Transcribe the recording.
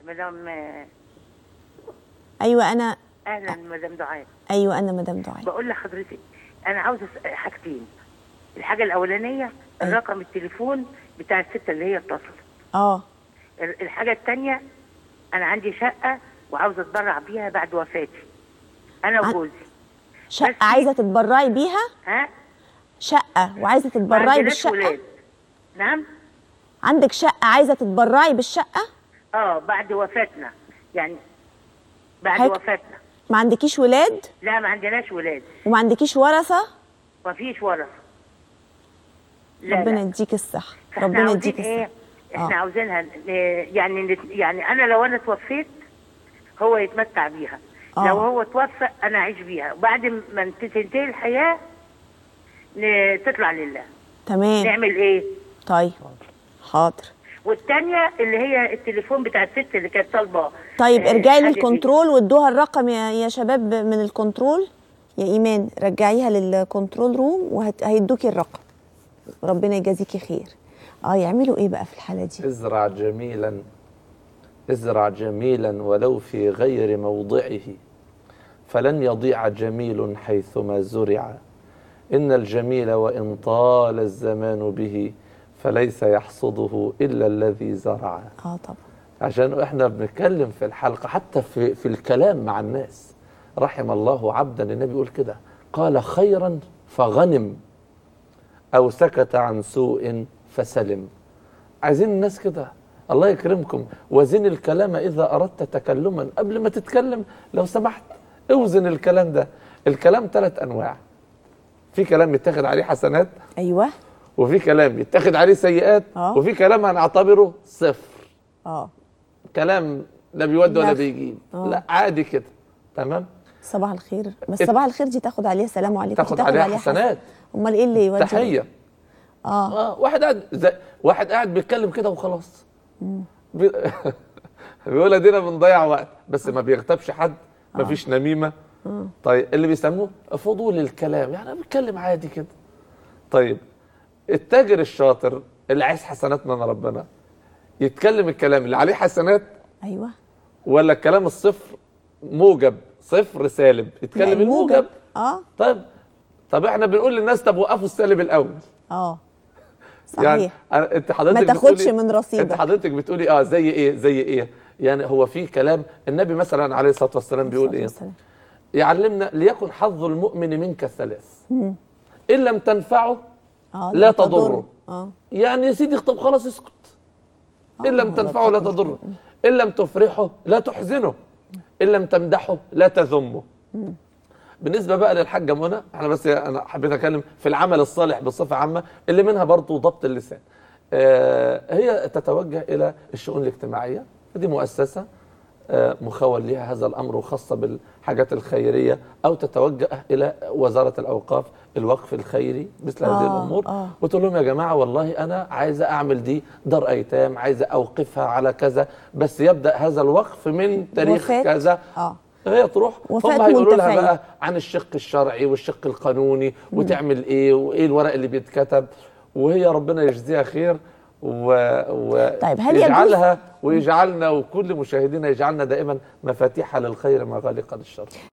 مدام آه، ايوه انا اهلا مدام دعاء ايوه انا مدام دعاء بقول لحضرتك انا عاوزه أس- حاجتين الحاجه الاولانيه الرقم التليفون بتاع الست اللي هي اتصلت اه ال- الحاجه الثانيه انا عندي شقه وعاوزه اتبرع بيها بعد وفاتي انا عن- وجوزي شقه بس- عايزه تتبرعي بيها ها شقه وعايزه ما تتبرعي عندناش بالشقه ولاد نعم عندك شقه عايزه تتبرعي بالشقه اه بعد وفاتنا يعني بعد حاجة- وفاتنا ما عندكيش ولاد لا ما عندناش ولاد وما عندكيش ورثه ما فيش ورثه لا ربنا لا. يديك الصحه فاحنا ربنا عاوزين يديك ايه الصحه احنا آه. عاوزينها ن- يعني نت- يعني انا لو انا توفيت هو يتمتع بيها آه. لو هو توفى انا اعيش بيها وبعد ما تنتهي الحياه ن- تطلع لله تمام نعمل ايه طيب حاضر والتانية اللي هي التليفون بتاع الست اللي كانت طالبه طيب آه، ارجعي حاجة دي. للكنترول وادوها الرقم يا يا شباب من الكنترول يا ايمان رجعيها للكنترول روم وهيدوكي الرقم ربنا يجازيكي خير اه يعملوا ايه بقى في الحاله دي ازرع جميلا ازرع جميلا ولو في غير موضعه فلن يضيع جميل حيثما زرع إن الجميل وإن طال الزمان به فليس يحصده إلا الذي زرع اه طبعا عشان احنا بنتكلم في الحلقة حتى في, في الكلام مع الناس رحم الله عبدا النبي يقول كده قال خيرا فغنم أو سكت عن سوء فسلم عايزين الناس كده الله يكرمكم وزن الكلام إذا أردت تكلما قبل ما تتكلم لو سمحت اوزن الكلام ده الكلام ثلاث أنواع في كلام يتاخد عليه حسنات ايوه وفي كلام يتاخد عليه سيئات آه. وفي كلام هنعتبره صفر اه كلام لا بيودي ولا لا. بيجيب آه. لا عادي كده تمام صباح الخير بس ات- صباح الخير دي تاخد عليها سلام عليكم تاخد عليها حسنات. امال ايه اللي يودي تحيه اه اه واحد قاعد زي واحد قاعد بيتكلم كده وخلاص بي... بيقول ادينا بنضيع وقت بس ما بيغتابش حد ما فيش نميمه طيب اللي بيسموه فضول الكلام يعني بيتكلم عادي كده طيب التاجر الشاطر اللي عايز حسنات من ربنا يتكلم الكلام اللي عليه حسنات ايوه ولا الكلام الصفر موجب صفر سالب يتكلم لا، الموجب اه طيب طب احنا بنقول للناس طب وقفوا السالب الاول اه يعني صحيح أنا- انت حضرتك ما تاخدش بتقولي- من رصيدك. انت حضرتك بتقولي اه زي ايه زي ايه يعني هو في كلام النبي مثلا عليه الصلاه والسلام بيقول ايه والسلام. يعلمنا ليكن حظ المؤمن منك الثلاث ان لم تنفعه اه لا تضره. اه يعني يا سيدي طب خلاص اسكت ان لم آه، تنفعه لا تقول تضره ان لم تفرحه لا تحزنه ان لم تمدحه لا تذمه بالنسبه بقى للحاجه منى احنا بس انا حبيت اتكلم في العمل الصالح بصفه عامه اللي منها برضه ضبط اللسان آه، هي تتوجه الى الشؤون الاجتماعيه دي مؤسسه آه، مخول لها هذا الامر وخاصه بالحاجات الخيريه او تتوجه الى وزاره الاوقاف الوقف الخيري مثل هذه آه، الامور آه. وتقول لهم يا جماعه والله انا عايزه اعمل دي دار ايتام عايزه اوقفها على كذا بس يبدا هذا الوقف من تاريخ وفاة. كذا اه هي تروح وفاة هم هيقولوا لها منتفعين. بقى عن الشق الشرعي والشق القانوني وتعمل ايه وايه الورق اللي بيتكتب وهي ربنا يجزيها خير و... و... طيب، هل يجوز- يجعلها ويجعلنا وكل مشاهدينا يجعلنا دائما مفاتيح للخير مغاليق للشر